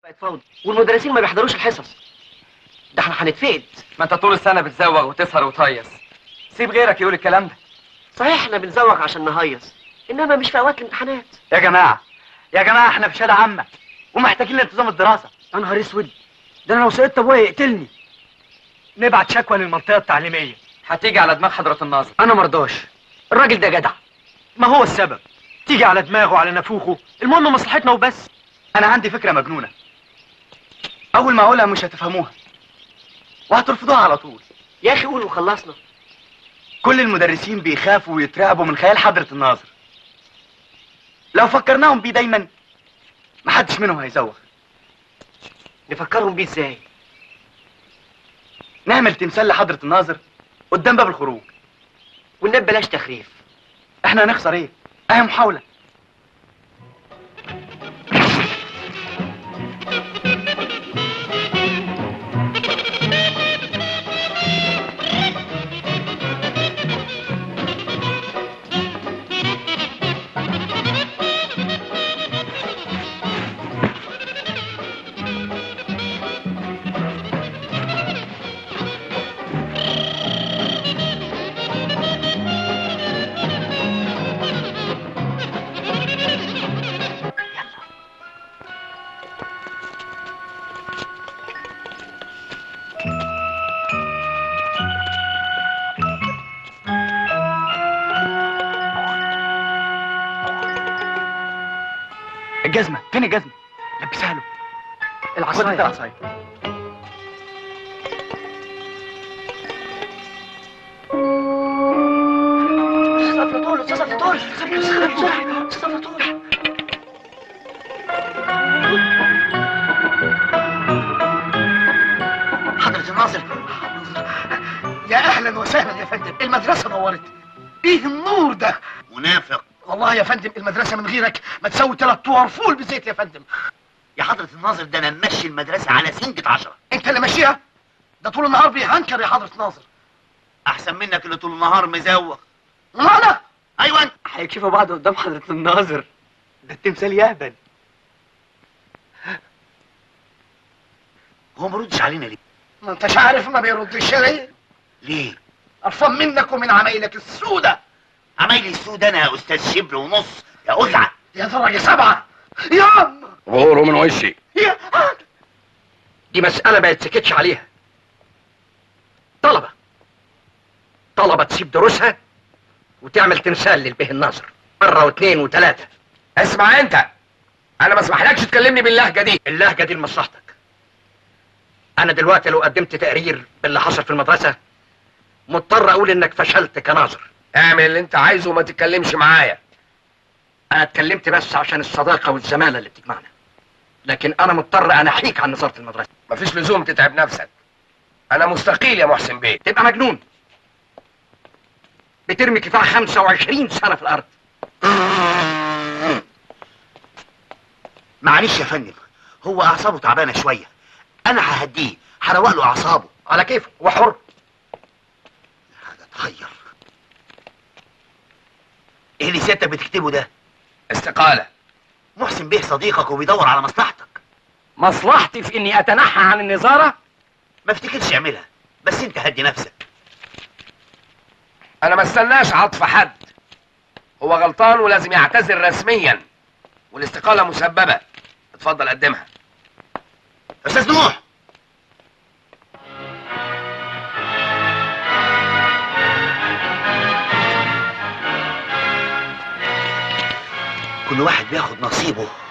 فوضى والمدرسين ما بيحضروش الحصص ده احنا هنتفقد ما انت طول السنه بتزوغ وتسهر وتهيص سيب غيرك يقول الكلام ده صحيح احنا بنزوغ عشان نهيص انما مش في اوقات الامتحانات يا جماعه يا جماعه احنا في شهاده عامه ومحتاجين لانتظام الدراسه يا نهار اسود ده انا لو سقطت ابويا يقتلني نبعت شكوى للمنطقه التعليميه هتيجي على دماغ حضره الناظر انا مرضاش الراجل ده جدع ما هو السبب تيجي على دماغه وعلى نافوخه المهم مصلحتنا وبس انا عندي فكره مجنونه اول ما اقولها مش هتفهموها وهترفضوها على طول يا اخي قول وخلصنا كل المدرسين بيخافوا ويترعبوا من خيال حضرة الناظر لو فكرناهم بيه دايما محدش منهم هيزوغ نفكرهم بيه ازاي نعمل تمثال لحضرة الناظر قدام باب الخروج والنبي بلاش تخريف احنا هنخسر ايه اهي محاولة الجزمة فين الجزمة لبسها له خد انت العصايه العصاية استاذ افلاطون استاذ افلاطون استاذ افلاطون استاذ افلاطون حضرة الناظر يا اهلا وسهلا يا فندم المدرسة نورت ايه النور ده منافق والله يا فندم المدرسة من غيرك ما تسوي تلات طوار فول بزيت يا فندم يا حضرة الناظر ده انا ممشي المدرسة على سنجة عشرة انت اللي ماشيها ده طول النهار بيهنكر يا حضرة الناظر احسن منك اللي طول النهار مزوغ وانا ايوه انت. هيكشفوا بعض قدام حضرة الناظر ده التمثال يهبل هو ما ردش علينا ليه ما انتش عارف ما بيردش ليه ليه قرفان منك ومن عمايلك السودة عمايلي السود انا يا استاذ شبر ونص يا أزعة يا درجة سبعة يا عم غوروا من وشي يا دي مسألة ما يتسكتش عليها طلبة طلبة تسيب دروسها وتعمل تمثال للبه الناظر مرة واثنين وثلاثة اسمع انت انا ما اسمحلكش تكلمني باللهجه دي اللهجة دي لمصلحتك أنا دلوقتي لو قدمت تقرير باللي حصل في المدرسة مضطر أقول إنك فشلت كناظر اعمل اللي انت عايزه وما تتكلمش معايا أنا اتكلمت بس عشان الصداقة والزمالة اللي بتجمعنا لكن أنا مضطر أنحيك عن نظارة المدرسة مفيش لزوم تتعب نفسك انا مستقيل يا محسن بيه تبقى مجنون بترمي كفاح 25 سنة في الأرض معلش يا فندم هو اعصابه تعبانة شوية انا ههديه هروق له اعصابه على كيفه وحر حاجة تغير ايه اللي سيادتك بتكتبه ده استقالة محسن بيه صديقك وبيدور على مصلحتك مصلحتي في اني اتنحى عن النظارة ما افتكرش يعملها بس انت هدي نفسك انا ما استناش عطف حد هو غلطان ولازم يعتذر رسميا والاستقالة مسببة اتفضل قدمها استاذ نوح كل واحد بياخد نصيبه